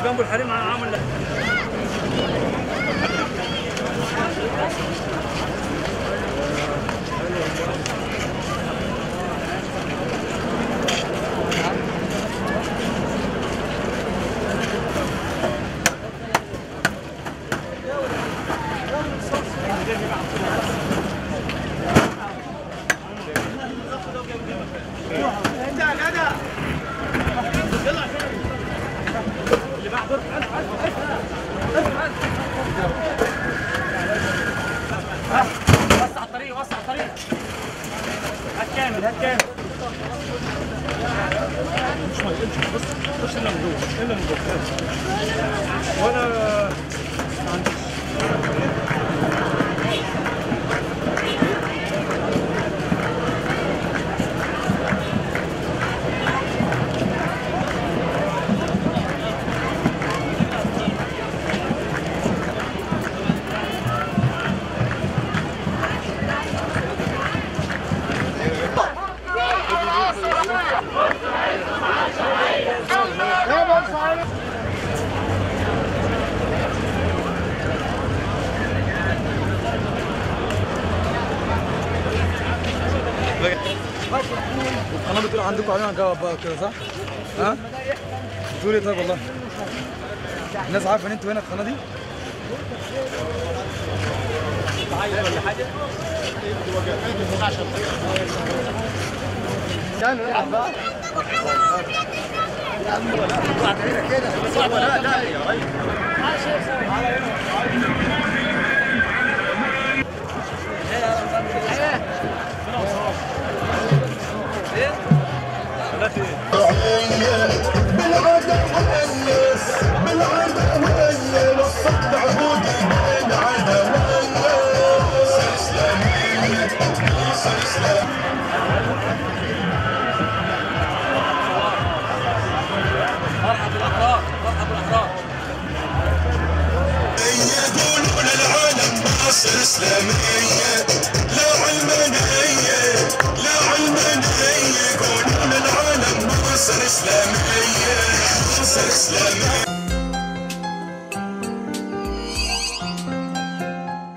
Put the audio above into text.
جنبه الحريم عامل لك وسع الطريق وسع الطريق هات كامل هات كامل مش ما يقلش بص خش الا من جوه الا من جوه وانا ما عنديش القناه بتقول عندكم علينا جواب بقى كده صح؟ ها؟ بتقول ايه طيب والله؟ الناس عارفه ان انتوا هنا القناه دي؟ بالعادة والناس بالعادة والناس وصلت عهود بالعادة والناس اسلام اسلام